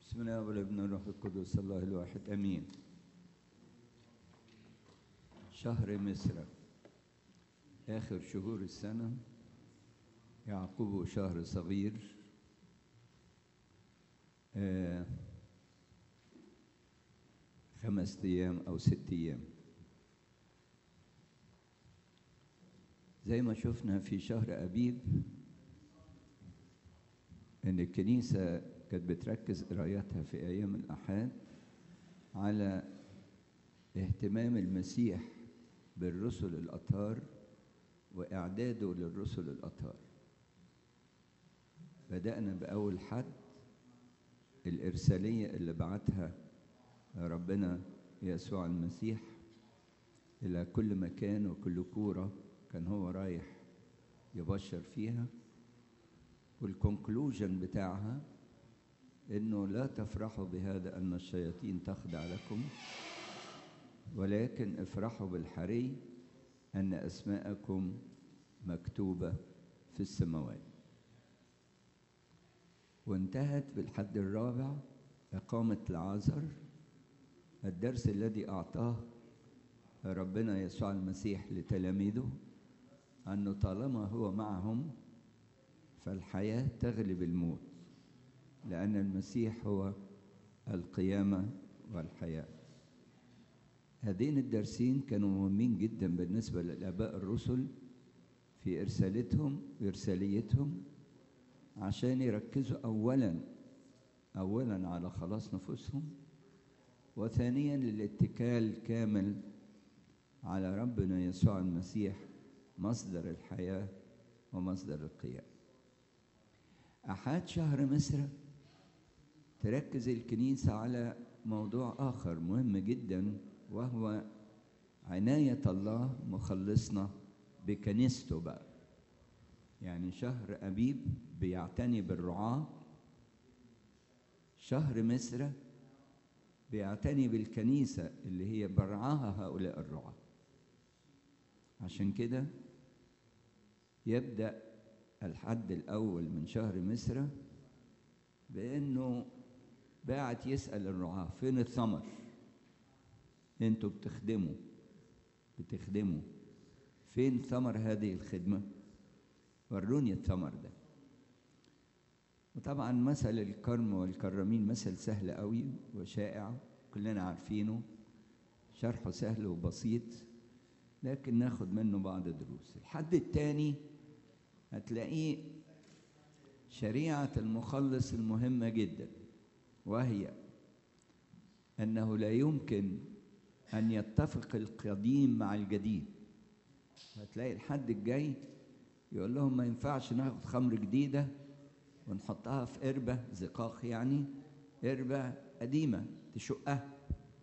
بسم الله والابن الروح القدس الله الواحد امين شهر مصر اخر شهور السنه يعقوب شهر صغير آه خمس ايام او ست ايام زي ما شفنا في شهر ابيب ان الكنيسه كانت بتركز قرايتها في ايام الاحاد على اهتمام المسيح بالرسل الاطهار واعداده للرسل الاطهار بدانا باول حد الارساليه اللي بعتها ربنا يسوع المسيح الى كل مكان وكل كوره كان هو رايح يبشر فيها والكونكلوجن بتاعها انه لا تفرحوا بهذا ان الشياطين تخضع لكم ولكن افرحوا بالحري ان اسماءكم مكتوبه في السماوات وانتهت بالحد الرابع اقامه العازر الدرس الذي اعطاه ربنا يسوع المسيح لتلاميذه انه طالما هو معهم فالحياه تغلب الموت لأن المسيح هو القيامة والحياة هذين الدرسين كانوا مهمين جدا بالنسبة للآباء الرسل في إرسالتهم وإرساليتهم عشان يركزوا أولا أولا على خلاص نفوسهم وثانيا للاتكال كامل على ربنا يسوع المسيح مصدر الحياة ومصدر القيام أحد شهر مصر تركز الكنيسة على موضوع آخر مهم جدا وهو عناية الله مخلصنا بكنيسته بقى يعني شهر أبيب بيعتني بالرعاة شهر مصر بيعتني بالكنيسة اللي هي برعاها هؤلاء الرعاة عشان كده يبدأ الحد الأول من شهر مصر بأنه باعت يسأل الرعاة فين الثمر انتوا بتخدموا بتخدموا فين ثمر هذه الخدمة وروني الثمر ده وطبعا مثل الكرم والكرمين مثل سهل قوي وشائع كلنا عارفينه شرحه سهل وبسيط لكن ناخد منه بعض دروس الحد الثاني هتلاقيه شريعة المخلص المهمة جدا وهي أنه لا يمكن أن يتفق القديم مع الجديد هتلاقي الحد الجاي يقول لهم ما ينفعش ناخد خمر جديدة ونحطها في قربة زقاق يعني قربة قديمة تشقها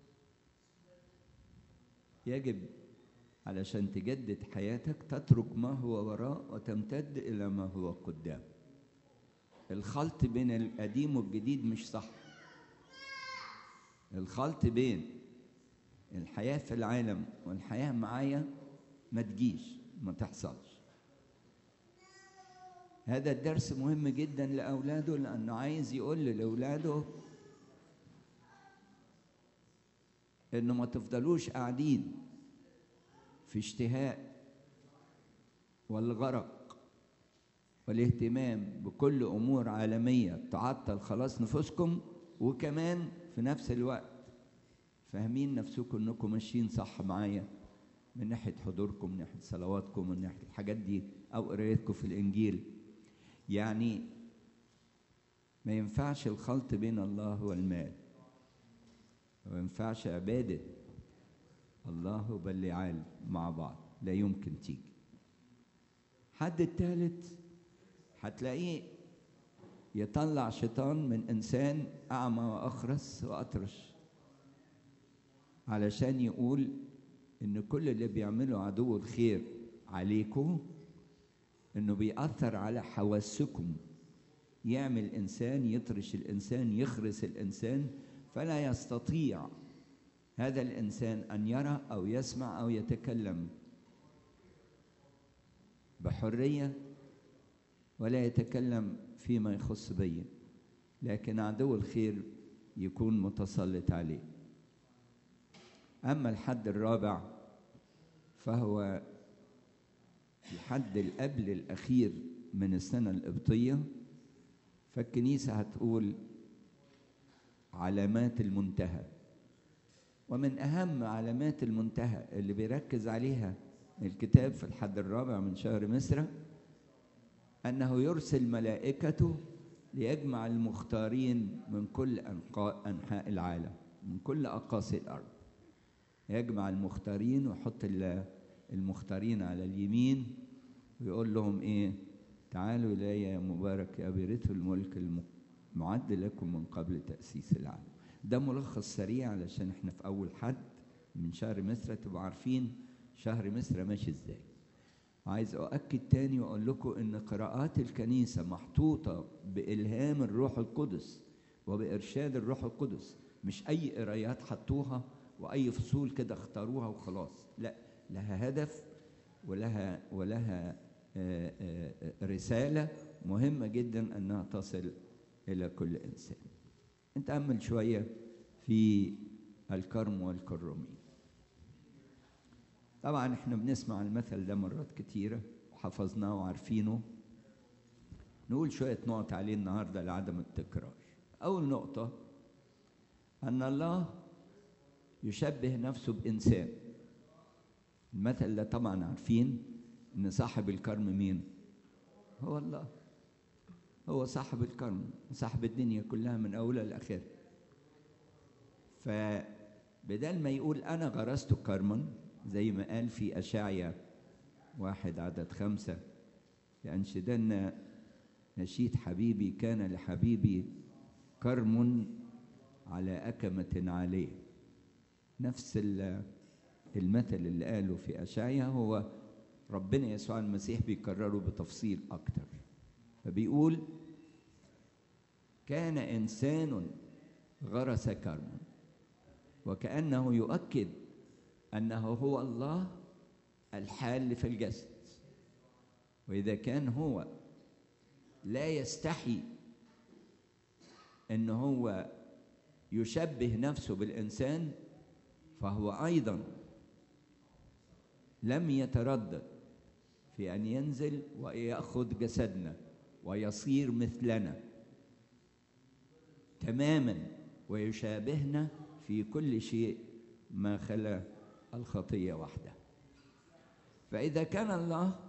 يجب علشان تجدد حياتك تترك ما هو وراء وتمتد إلى ما هو قدام الخلط بين القديم والجديد مش صح الخلط بين الحياة في العالم والحياة معايا ما تجيش ما تحصلش هذا الدرس مهم جدا لأولاده لأنه عايز يقول لأولاده إنه ما تفضلوش قاعدين في اشتهاء والغرق والاهتمام بكل امور عالميه تعطل خلاص نفوسكم وكمان في نفس الوقت فاهمين نفسكم انكم ماشيين صح معايا من ناحيه حضوركم من ناحيه صلواتكم من ناحيه الحاجات دي او قرايتكم في الانجيل يعني ما ينفعش الخلط بين الله والمال ما ينفعش عباده الله وبلعال مع بعض لا يمكن تيجي حد الثالث هتلاقيه يطلع شيطان من انسان اعمى واخرس واطرش علشان يقول ان كل اللي بيعمله عدو الخير عليكم انه بيأثر على حواسكم يعمل انسان يطرش الانسان يخرس الانسان فلا يستطيع هذا الانسان ان يرى او يسمع او يتكلم بحريه ولا يتكلم فيما يخص بي لكن عدو الخير يكون متسلط عليه أما الحد الرابع فهو الحد القبل الأخير من السنة القبطية فالكنيسة هتقول علامات المنتهى ومن أهم علامات المنتهى اللي بيركز عليها الكتاب في الحد الرابع من شهر مصر أنه يرسل ملائكته ليجمع المختارين من كل أنحاء العالم من كل أقاصي الأرض يجمع المختارين ويحط المختارين على اليمين ويقول لهم إيه تعالوا إلي يا مبارك يا برث الملك المعد لكم من قبل تأسيس العالم ده ملخص سريع علشان احنا في أول حد من شهر مصر تبقوا عارفين شهر مصر ماشي ازاي عايز أؤكد تاني وأقول لكم إن قراءات الكنيسة محطوطة بإلهام الروح القدس وبإرشاد الروح القدس مش أي قرايات حطوها وأي فصول كده اختاروها وخلاص لا لها هدف ولها ولها رسالة مهمة جدا أنها تصل إلى كل إنسان نتأمل شوية في الكرم والكرمين طبعا احنا بنسمع المثل ده مرات كتيرة وحفظناه وعارفينه نقول شوية نقط عليه النهاردة لعدم التكرار أول نقطة أن الله يشبه نفسه بإنسان المثل ده طبعا عارفين إن صاحب الكرم مين؟ هو الله هو صاحب الكرم صاحب الدنيا كلها من أولها لآخرها فبدل ما يقول أنا غرست كرما زي ما قال في أشعيا واحد عدد خمسة لأنشدن نشيد حبيبي كان لحبيبي كرم على أكمة عليه نفس المثل اللي قاله في أشعيا هو ربنا يسوع المسيح بيكرره بتفصيل أكتر فبيقول كان إنسان غرس كرما وكأنه يؤكد أنه هو الله الحال في الجسد وإذا كان هو لا يستحي أن هو يشبه نفسه بالإنسان فهو أيضا لم يتردد في أن ينزل ويأخذ جسدنا ويصير مثلنا تماما ويشابهنا في كل شيء ما خلا الخطية وحده فإذا كان الله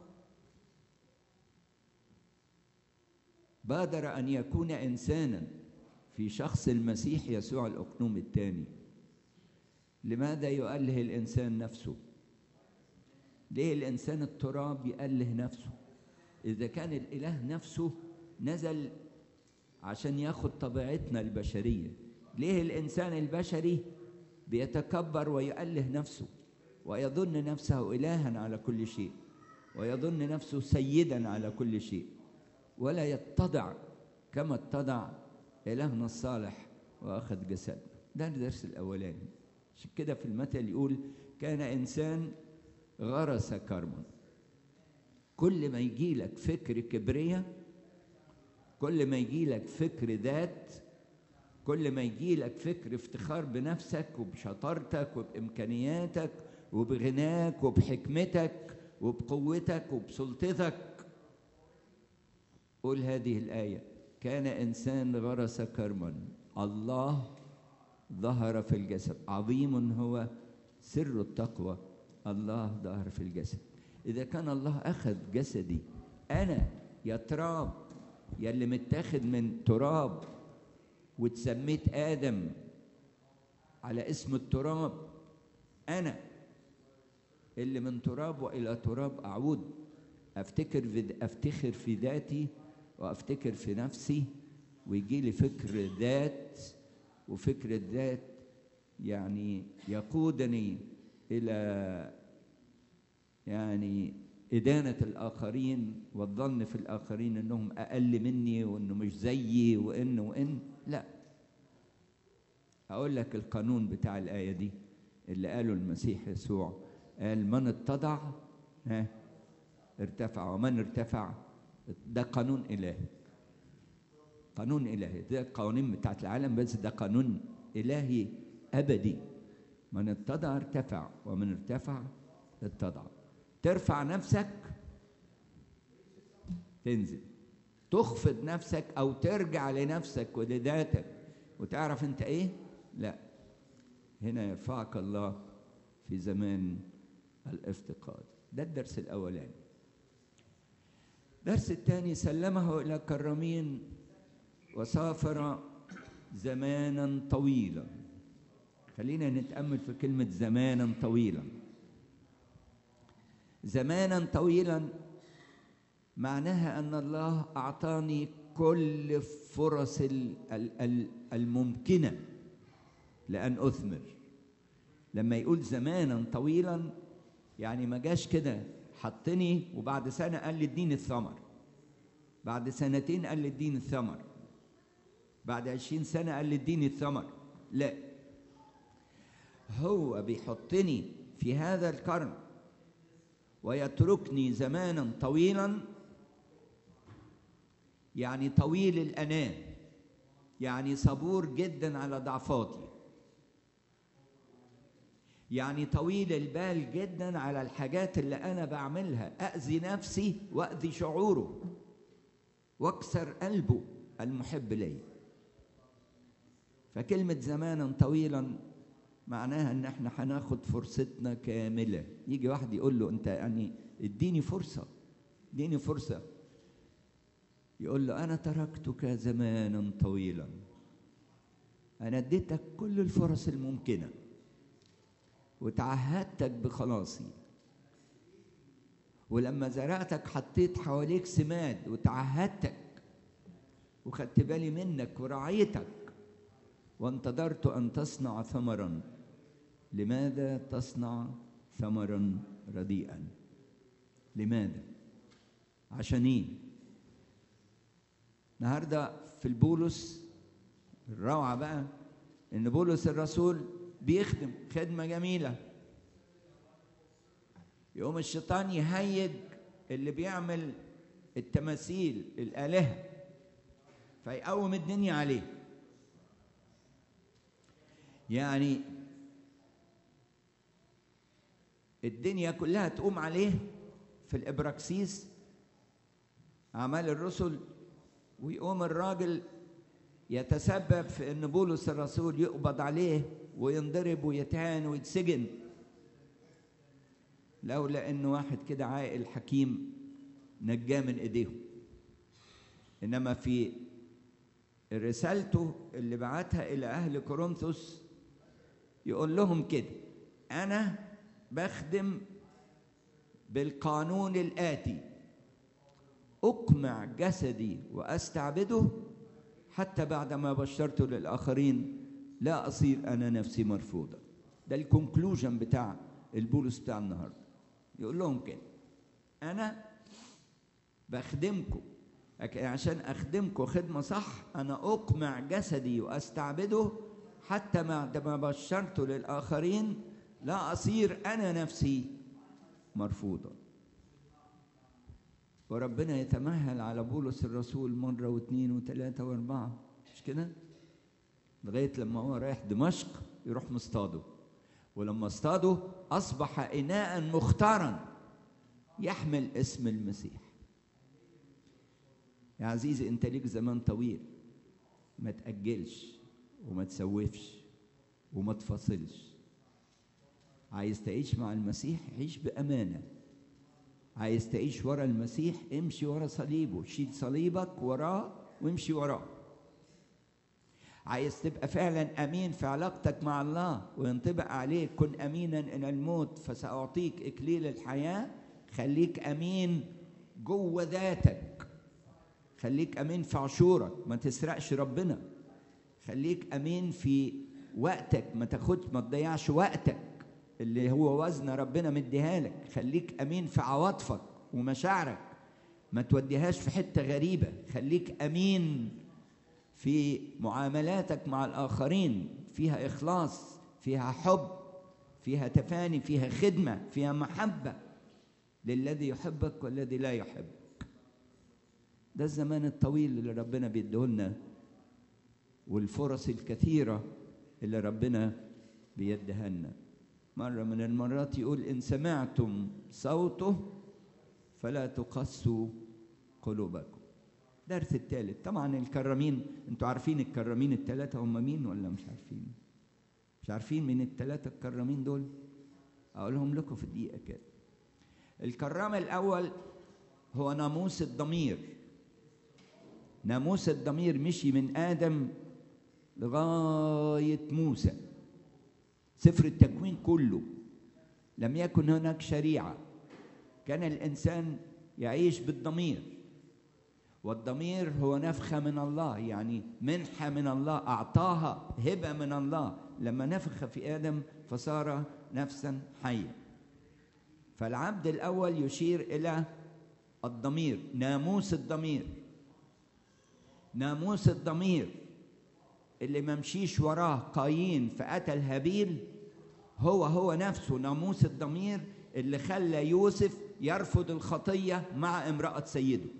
بادر أن يكون إنسانا في شخص المسيح يسوع الأقنوم الثاني لماذا يؤله الإنسان نفسه ليه الإنسان التراب يأله نفسه إذا كان الإله نفسه نزل عشان ياخد طبيعتنا البشرية ليه الإنسان البشري بيتكبر ويؤله نفسه ويظن نفسه إلها على كل شيء ويظن نفسه سيدا على كل شيء ولا يتضع كما اتضع إلهنا الصالح وأخذ جسدنا ده الدرس الأولاني عشان كده في المثل يقول كان إنسان غرس كرما كل ما يجي لك فكر كبرية كل ما يجي لك فكر ذات كل ما يجي لك فكر افتخار بنفسك وبشطارتك وبإمكانياتك وبغناك وبحكمتك وبقوتك وبسلطتك قول هذه الآية كان إنسان غرس كرما الله ظهر في الجسد عظيم هو سر التقوى الله ظهر في الجسد إذا كان الله أخذ جسدي أنا يا تراب يا اللي متاخد من تراب واتسميت آدم على اسم التراب أنا اللي من تراب وإلى تراب أعود أفتكر في أفتخر في ذاتي وأفتكر في نفسي ويجي لي فكر ذات وفكر الذات يعني يقودني إلى يعني إدانة الآخرين والظن في الآخرين إنهم أقل مني وإنه مش زيي وإن وإن لا هقول لك القانون بتاع الآية دي اللي قاله المسيح يسوع قال من اتضع ها ارتفع ومن ارتفع ده قانون إلهي قانون إلهي ده القوانين بتاعت العالم بس ده قانون إلهي أبدي من اتضع ارتفع ومن ارتفع اتضع ترفع نفسك تنزل تخفض نفسك أو ترجع لنفسك ولذاتك وتعرف أنت إيه؟ لا هنا يرفعك الله في زمان الافتقاد ده الدرس الأولاني الدرس الثاني سلمه إلى كرامين وسافر زمانا طويلا خلينا نتأمل في كلمة زمانا طويلا زمانا طويلا معناها أن الله أعطاني كل الفرص الممكنة لأن أثمر لما يقول زمانا طويلا يعني ما جاش كده حطني وبعد سنة قال لي اديني الثمر بعد سنتين قال لي اديني الثمر بعد عشرين سنة قال لي اديني الثمر لا هو بيحطني في هذا القرن ويتركني زمانا طويلا يعني طويل الأنام يعني صبور جدا على ضعفاتي يعني طويل البال جدا على الحاجات اللي انا بعملها اذي نفسي واذي شعوره واكسر قلبه المحب لي فكلمه زمانا طويلا معناها ان احنا هناخد فرصتنا كامله يجي واحد يقول له انت يعني اديني فرصه اديني فرصه يقول له انا تركتك زمانا طويلا انا اديتك كل الفرص الممكنه وتعهدتك بخلاصي ولما زرعتك حطيت حواليك سماد وتعهدتك وخدت بالي منك ورعيتك وانتظرت ان تصنع ثمرا لماذا تصنع ثمرا رديئا لماذا عشان ايه النهارده في البولس الروعه بقى ان بولس الرسول بيخدم خدمة جميلة يقوم الشيطان يهيج اللي بيعمل التماثيل الآلهة فيقوم الدنيا عليه يعني الدنيا كلها تقوم عليه في الإبراكسيس أعمال الرسل ويقوم الراجل يتسبب في ان بولس الرسول يقبض عليه وينضرب ويتهان ويتسجن لولا ان واحد كده عاقل حكيم نجاه من ايديهم انما في رسالته اللي بعتها الى اهل كورنثوس يقول لهم كده انا بخدم بالقانون الاتي اقمع جسدي واستعبده حتى بعد ما بشرت للآخرين لا أصير أنا نفسي مرفوضا ده الكونكلوجن بتاع البولس بتاع النهاردة يقول لهم كده أنا بخدمكم لكن عشان أخدمكم خدمة صح أنا أقمع جسدي وأستعبده حتى بعد ما بشرت للآخرين لا أصير أنا نفسي مرفوضا وربنا يتمهل على بولس الرسول مرة واثنين وثلاثة وأربعة مش كده؟ لغاية لما هو رايح دمشق يروح مصطاده ولما اصطاده أصبح إناء مختارا يحمل اسم المسيح يا عزيزي أنت ليك زمان طويل ما تأجلش وما تسوفش وما تفصلش عايز تعيش مع المسيح عيش بأمانة عايز تعيش ورا المسيح امشي ورا صليبه شيل صليبك وراه وامشي وراه عايز تبقى فعلا امين في علاقتك مع الله وينطبق عليك كن امينا الى الموت فساعطيك اكليل الحياه خليك امين جوه ذاتك خليك امين في عشورك ما تسرقش ربنا خليك امين في وقتك ما تاخدش ما تضيعش وقتك اللي هو وزن ربنا مديها لك خليك امين في عواطفك ومشاعرك ما توديهاش في حته غريبه خليك امين في معاملاتك مع الاخرين فيها اخلاص فيها حب فيها تفاني فيها خدمه فيها محبه للذي يحبك والذي لا يحبك ده الزمان الطويل اللي ربنا بيديهولنا والفرص الكثيرة اللي ربنا بيديها لنا مرة من المرات يقول إن سمعتم صوته فلا تقسوا قلوبكم الدرس الثالث طبعا الكرامين انتوا عارفين الكرامين الثلاثة هم مين ولا مش عارفين مش عارفين مين الثلاثة الكرامين دول أقولهم لكم في دقيقة كده الكرام الأول هو ناموس الضمير ناموس الضمير مشي من آدم لغاية موسى سفر التكوين كله لم يكن هناك شريعة كان الإنسان يعيش بالضمير والضمير هو نفخة من الله يعني منحة من الله أعطاها هبة من الله لما نفخ في آدم فصار نفسا حيا فالعبد الأول يشير إلى الضمير ناموس الضمير ناموس الضمير اللي ممشيش وراه قايين فقتل هابيل هو هو نفسه ناموس الضمير اللي خلى يوسف يرفض الخطية مع امرأة سيده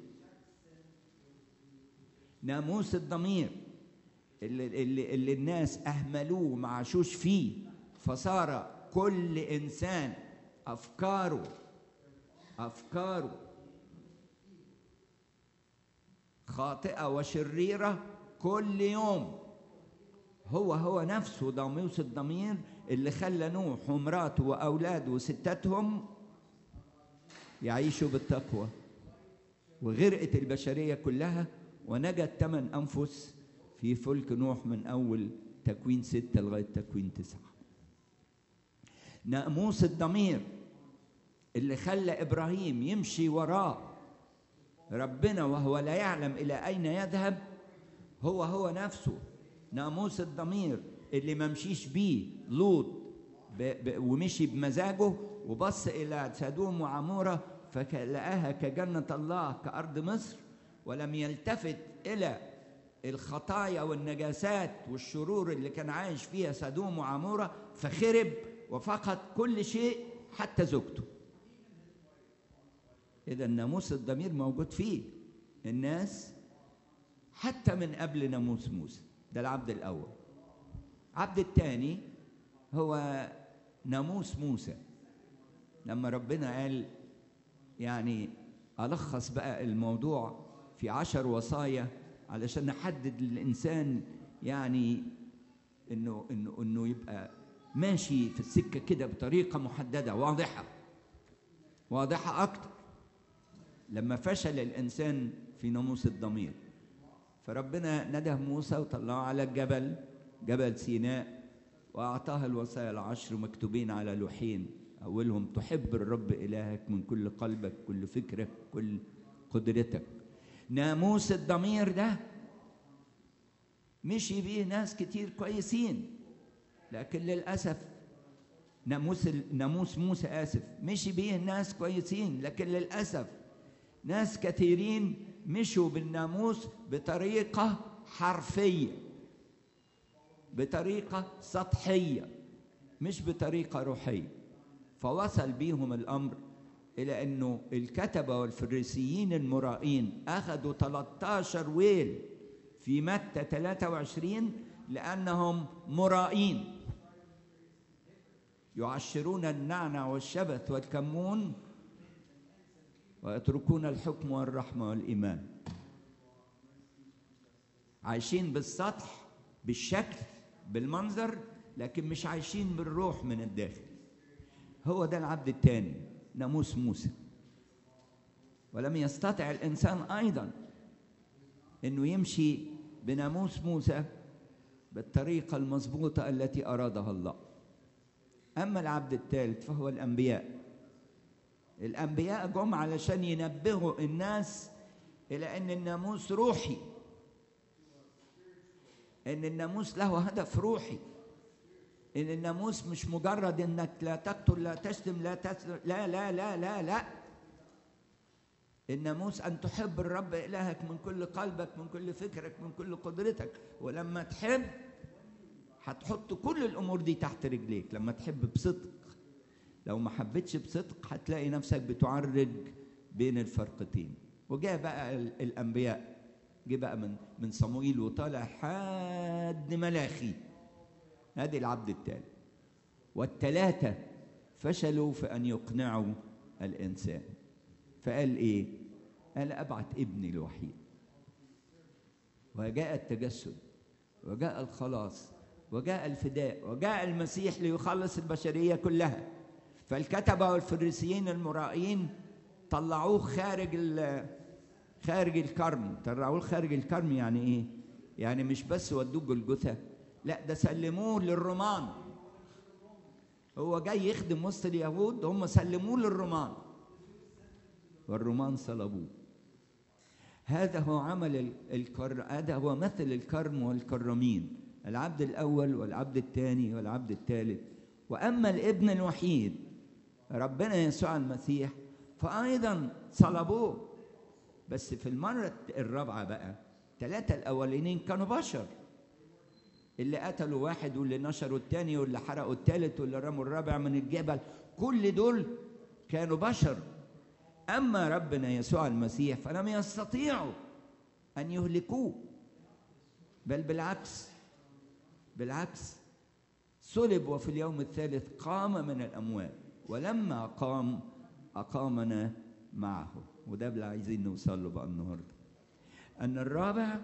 ناموس الضمير اللي, اللي, اللي الناس أهملوه ما عاشوش فيه فصار كل إنسان أفكاره أفكاره خاطئة وشريرة كل يوم هو هو نفسه ناموس الضمير اللي خلى نوح ومراته وأولاده وستاتهم يعيشوا بالتقوى وغرقت البشرية كلها ونجت ثمان أنفس في فلك نوح من أول تكوين ستة لغاية تكوين تسعة ناموس الضمير اللي خلى إبراهيم يمشي وراه ربنا وهو لا يعلم إلى أين يذهب هو هو نفسه ناموس الضمير اللي ما مشيش بيه لوط ومشي بمزاجه وبص إلى سدوم وعمورة فلقاها كجنة الله كأرض مصر ولم يلتفت إلى الخطايا والنجاسات والشرور اللي كان عايش فيها سدوم وعمورة فخرب وفقد كل شيء حتى زوجته إذا ناموس الضمير موجود فيه الناس حتى من قبل ناموس موسى ده العبد الأول العبد الثاني هو ناموس موسى لما ربنا قال يعني ألخص بقى الموضوع في عشر وصايا علشان نحدد للإنسان يعني إنه إنه إنه يبقى ماشي في السكة كده بطريقة محددة واضحة واضحة أكتر لما فشل الإنسان في ناموس الضمير فربنا ندى موسى وطلعه على الجبل جبل سيناء وأعطاه الوصايا العشر مكتوبين على لوحين أولهم تحب الرب إلهك من كل قلبك كل فكرك كل قدرتك ناموس الضمير ده مشي بيه ناس كتير كويسين لكن للأسف ناموس ناموس موسى آسف مشي بيه ناس كويسين لكن للأسف ناس كثيرين مشوا بالناموس بطريقة حرفية بطريقة سطحية مش بطريقة روحية فوصل بيهم الأمر إلى أنه الكتبة والفريسيين المرائين أخذوا 13 ويل في متى 23 لأنهم مرائين يعشرون النعنع والشبث والكمون ويتركون الحكم والرحمة والإيمان عايشين بالسطح بالشكل بالمنظر لكن مش عايشين بالروح من الداخل هو ده العبد الثاني ناموس موسى ولم يستطع الإنسان أيضا أنه يمشي بناموس موسى بالطريقة المضبوطة التي أرادها الله أما العبد الثالث فهو الأنبياء الأنبياء جم علشان ينبهوا الناس إلى أن الناموس روحي أن الناموس له هدف روحي ان الناموس مش مجرد انك لا تقتل لا تشتم لا تسرق لا لا لا لا لا الناموس ان تحب الرب الهك من كل قلبك من كل فكرك من كل قدرتك ولما تحب هتحط كل الامور دي تحت رجليك لما تحب بصدق لو ما حبيتش بصدق هتلاقي نفسك بتعرج بين الفرقتين وجاء بقى الانبياء جه بقى من من صموئيل وطالع ابن ملاخي هذه العبد الثالث والثلاثة فشلوا في أن يقنعوا الإنسان فقال إيه؟ قال أبعت ابني الوحيد وجاء التجسد وجاء الخلاص وجاء الفداء وجاء المسيح ليخلص البشرية كلها فالكتبة والفريسيين المرائين طلعوه خارج خارج الكرم طلعوه خارج الكرم يعني ايه يعني مش بس ودوه جلجثة لا ده سلموه للرومان هو جاي يخدم وسط اليهود هم سلموه للرومان والرومان صلبوه هذا هو عمل الكر هذا هو مثل الكرم والكرمين العبد الأول والعبد الثاني والعبد الثالث وأما الابن الوحيد ربنا يسوع المسيح فأيضا صلبوه بس في المرة الرابعة بقى ثلاثة الأولين كانوا بشر اللي قتلوا واحد واللي نشروا الثاني واللي حرقوا الثالث واللي رموا الرابع من الجبل كل دول كانوا بشر أما ربنا يسوع المسيح فلم يستطيعوا أن يهلكوه بل بالعكس بالعكس صلب وفي اليوم الثالث قام من الأموات ولما قام أقامنا معه وده اللي عايزين نوصل له بقى النهارده أن الرابع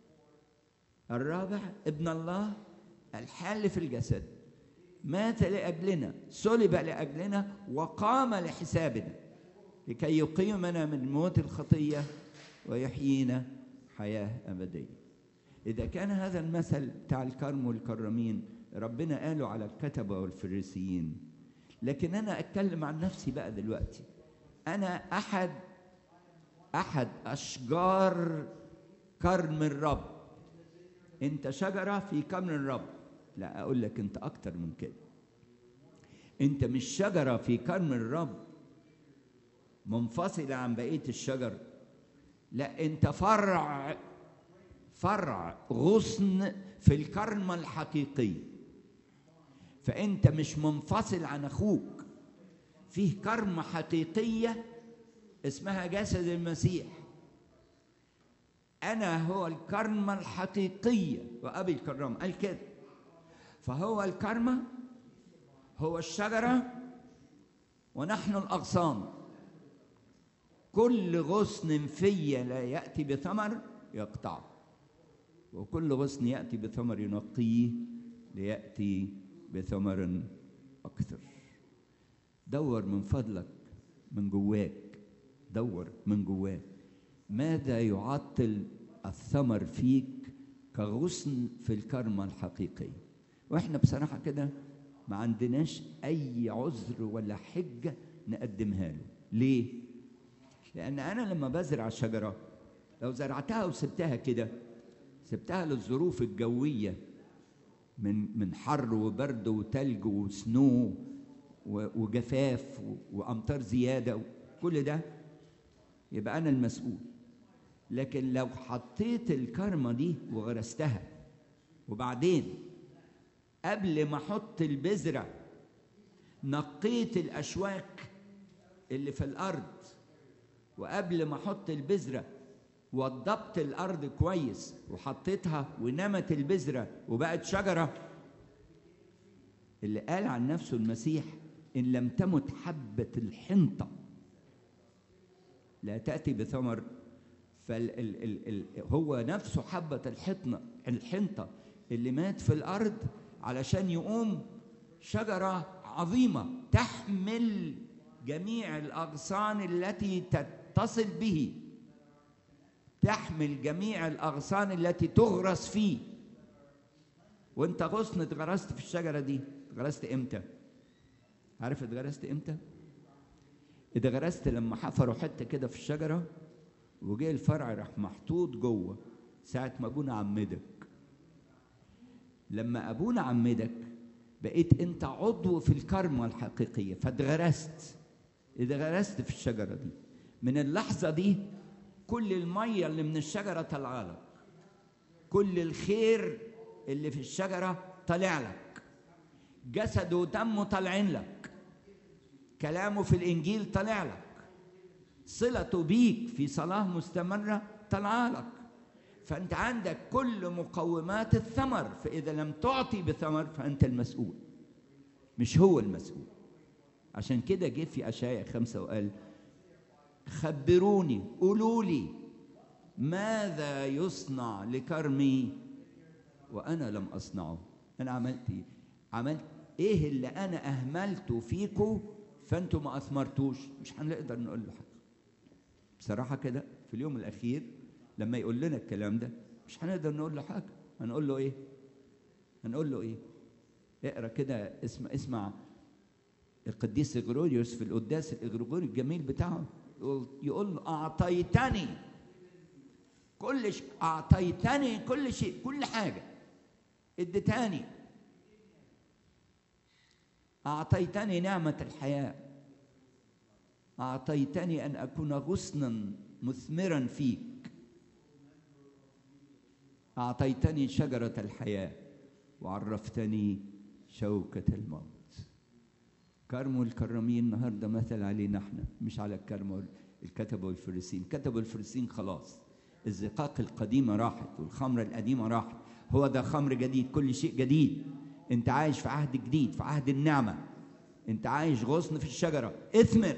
الرابع ابن الله الحال في الجسد مات لأجلنا صلب لأجلنا وقام لحسابنا لكي يقيمنا من موت الخطية ويحيينا حياة أبدية إذا كان هذا المثل بتاع الكرم والكرمين ربنا قاله على الكتبة والفريسيين لكن أنا أتكلم عن نفسي بقى دلوقتي أنا أحد أحد أشجار كرم الرب أنت شجرة في كرم الرب لا أقول لك أنت أكتر من كده أنت مش شجرة في كرم الرب منفصلة عن بقية الشجر لا أنت فرع فرع غصن في الكرمة الحقيقية فأنت مش منفصل عن أخوك فيه كرمة حقيقية اسمها جسد المسيح أنا هو الكرمة الحقيقية وأبي الكرام قال كده فهو الكرمة هو الشجرة ونحن الأغصان كل غصن في لا يأتي بثمر يقطعه وكل غصن يأتي بثمر ينقيه ليأتي بثمر أكثر دور من فضلك من جواك دور من جواك ماذا يعطل الثمر فيك كغصن في الكرمة الحقيقية واحنا بصراحة كده ما عندناش أي عذر ولا حجة نقدمها له ليه؟ لأن أنا لما بزرع شجرة لو زرعتها وسبتها كده سبتها للظروف الجوية من من حر وبرد وتلج وسنو وجفاف وأمطار زيادة كل ده يبقى أنا المسؤول لكن لو حطيت الكرمة دي وغرستها وبعدين قبل ما أحط البذرة نقيت الأشواك اللي في الأرض وقبل ما أحط البذرة وضبط الأرض كويس وحطيتها ونمت البذرة وبقت شجرة اللي قال عن نفسه المسيح إن لم تمت حبة الحنطة لا تأتي بثمر فال ال ال ال هو نفسه حبة الحطنة الحنطة اللي مات في الأرض علشان يقوم شجرة عظيمة تحمل جميع الأغصان التي تتصل به تحمل جميع الأغصان التي تغرس فيه وانت غصن اتغرست في الشجرة دي اتغرست امتى عارف اتغرست امتى اتغرست لما حفروا حتة كده في الشجرة وجه الفرع راح محطوط جوه ساعة ما ابونا عمدك لما ابونا عمدك بقيت انت عضو في الكرمة الحقيقية فاتغرست اتغرست في الشجرة دي من اللحظة دي كل المية اللي من الشجرة طالعة لك كل الخير اللي في الشجرة طالع لك جسده ودمه طالعين لك كلامه في الإنجيل طالع لك صلته بيك في صلاة مستمرة طالعة لك فانت عندك كل مقومات الثمر فاذا لم تعطي بثمر فانت المسؤول مش هو المسؤول عشان كده جه في اشعياء خمسة وقال خبروني قولوا لي ماذا يصنع لكرمي وانا لم اصنعه انا عملت ايه عملت ايه اللي انا اهملته فيكم فانتوا ما اثمرتوش مش هنقدر نقول له حاجه بصراحه كده في اليوم الاخير لما يقول لنا الكلام ده مش هنقدر نقول له حاجه هنقول له ايه هنقول له ايه اقرا كده اسمع اسمع القديس اغروريوس في القداس الاغريغوري الجميل بتاعه يقول, يقول له اعطيتني كل شيء اعطيتني كل شيء كل حاجه اديتاني اعطيتني نعمه الحياه اعطيتني ان اكون غصنا مثمرا فيك اعطيتني شجره الحياه وعرفتني شوكه الموت كرم الكرمين النهارده مثل علينا احنا مش على الكرم الكتبه والفريسين كتبوا الفريسين خلاص الزقاق القديمه راحت والخمره القديمه راحت هو ده خمر جديد كل شيء جديد انت عايش في عهد جديد في عهد النعمه انت عايش غصن في الشجره اثمر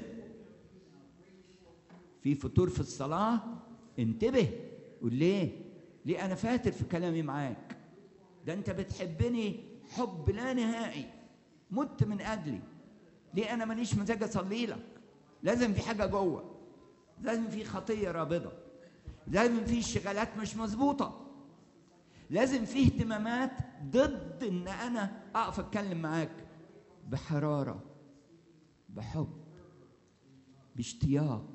في فطور في الصلاه انتبه قول ليه ليه انا فاتر في كلامي معاك ده انت بتحبني حب لا نهائي مت من اجلي ليه انا ماليش مزاج اصلي لك لازم في حاجه جوه لازم في خطيه رابضه لازم في شغالات مش مظبوطه لازم في اهتمامات ضد ان انا اقف اتكلم معاك بحراره بحب باشتياق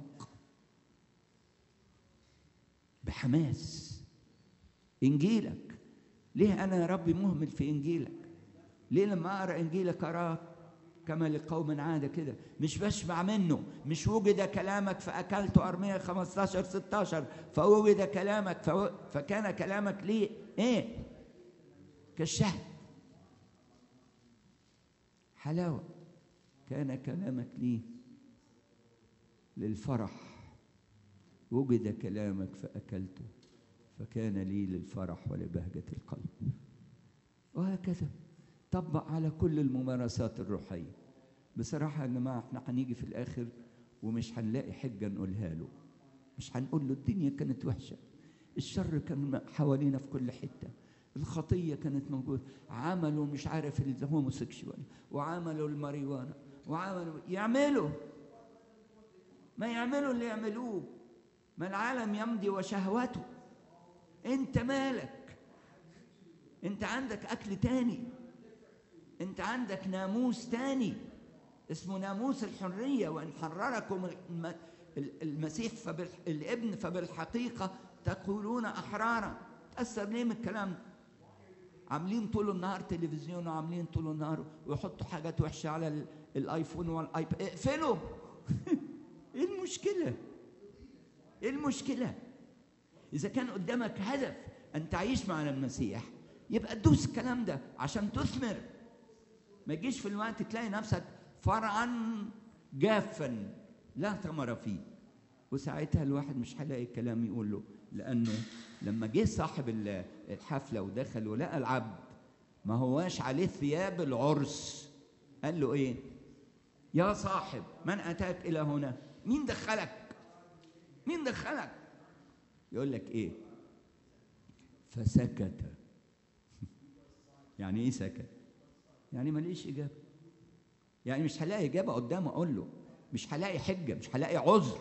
بحماس انجيلك ليه انا يا ربي مهمل في انجيلك ليه لما اقرا انجيلك اراك كما لقوم عادة كده مش بشبع منه مش وجد كلامك فأكلت أرمية 15 16 فوجد كلامك فو... فكان كلامك لي إيه كالشهد حلاوة كان كلامك لي للفرح وجد كلامك فأكلته فكان لي للفرح ولبهجة القلب وهكذا طبق على كل الممارسات الروحية بصراحة يا جماعة احنا هنيجي في الآخر ومش هنلاقي حجة نقولها له مش هنقول له الدنيا كانت وحشة الشر كان حوالينا في كل حتة الخطية كانت موجودة عملوا مش عارف الهوموسيكشوال وعملوا الماريوانا وعملوا يعملوا ما يعملوا اللي يعملوه ما العالم يمضي وشهوته انت مالك انت عندك اكل تاني انت عندك ناموس تاني اسمه ناموس الحرية وإن حرركم المسيح فبال... الابن فبالحقيقة تقولون أحرارا تأثر ليه من الكلام ده عاملين طول النهار تلفزيون وعاملين طول النهار ويحطوا حاجات وحشة على الايفون والايباد اقفلوا ايه المشكلة ايه المشكلة إذا كان قدامك هدف أن تعيش مع المسيح يبقى دوس الكلام ده عشان تثمر ما تجيش في الوقت تلاقي نفسك فرعا جافا لا ثمر فيه وساعتها الواحد مش هيلاقي كلام يقول له لانه لما جه صاحب الحفله ودخل ولقى العبد ما هواش عليه ثياب العرس قال له ايه يا صاحب من اتاك الى هنا مين دخلك مين دخلك يقول لك ايه فسكت يعني ايه سكت يعني ماليش اجابه يعني مش هلاقي اجابه قدامه اقول له مش هلاقي حجه مش هلاقي عذر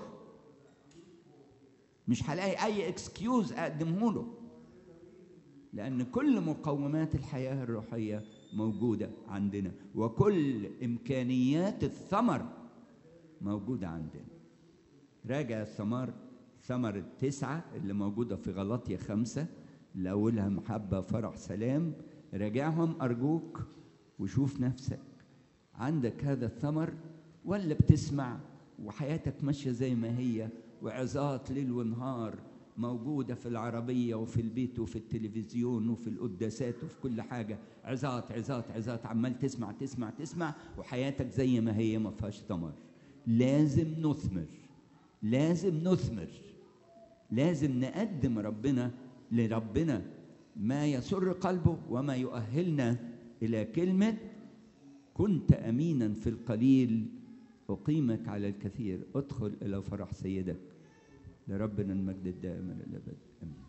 مش هلاقي اي اكسكيوز اقدمه له لان كل مقومات الحياه الروحيه موجوده عندنا وكل امكانيات الثمر موجوده عندنا راجع الثمر ثمر التسعه اللي موجوده في غلطية خمسه اللي اولها محبه فرح سلام راجعهم ارجوك وشوف نفسك عندك هذا الثمر ولا بتسمع وحياتك ماشيه زي ما هي وعظات ليل ونهار موجوده في العربيه وفي البيت وفي التلفزيون وفي القداسات وفي كل حاجه عظات عظات عظات عمال تسمع تسمع تسمع وحياتك زي ما هي ما فيهاش ثمر لازم نثمر لازم نثمر لازم نقدم ربنا لربنا ما يسر قلبه وما يؤهلنا الى كلمه كنت امينا في القليل اقيمك على الكثير ادخل الى فرح سيدك لربنا المجد الدائم الى الابد امين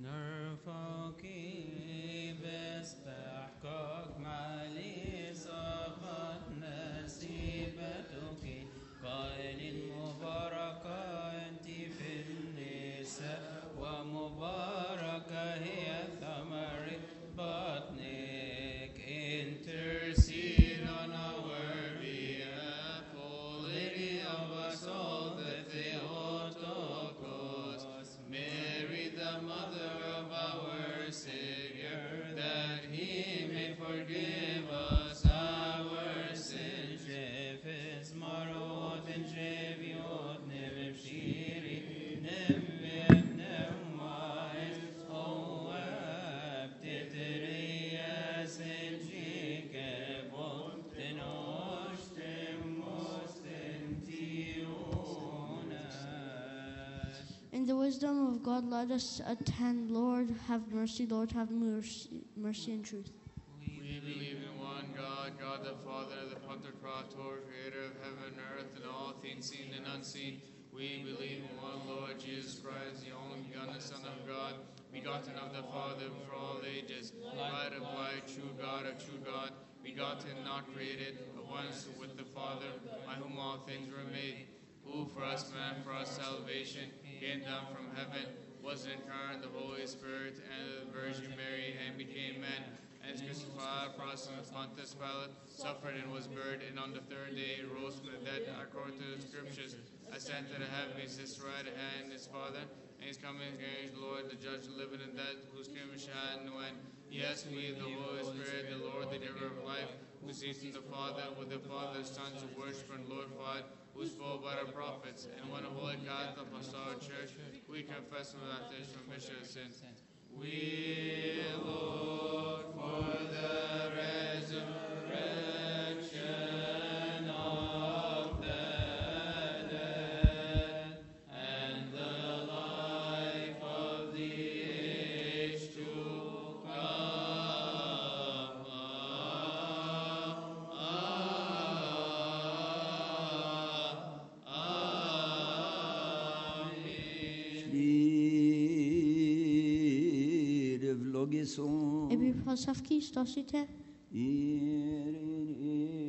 نرفعك باستحقاق معلي صفت نسيبتك قائل مباركة أنت في النساء ومباركة هي ثمر بطنك intercede on our behalf O Lady of us all the Theotokos Mary the mother of our Savior that he may forgive us our sins Jefes marot and jeviot nem shiri nem vem nem mais O abtitrias en jikebon ten ostem mostem tionas In the wisdom of God, let us attend. Lord, have mercy. Lord, have mercy, mercy and truth. We believe in one God, God the Father, the Pantocrator, creator of heaven and earth and all things seen and unseen. We believe in one Lord Jesus Christ, the only begotten Son of God, begotten of the Father for all ages, light of light, true God of true God, begotten, not created, at once with the Father, by whom all things were made, who for us man, for our salvation, came down from heaven, was incarnate of the Holy Spirit and of the Virgin Mary, and became man and is crucified for us on Pontius Pilate, suffered and was buried, and on the third day rose from the dead according to the scriptures, ascended to heaven, is his right hand, his Father, and he's coming again, the Lord, the judge of the living and dead, whose kingdom shall have no end. Yes, we, the Holy Spirit, the Lord, the giver of life, who sees from the Father, with the Father's sons who worship and glorified, who spoke by the prophets, and one holy Catholic apostolic church, we confess and baptize for remission of sins. We look for the resurrection of the dead and the life of the age to come. Shlir vlogison Ebi pasavki stasite. Irin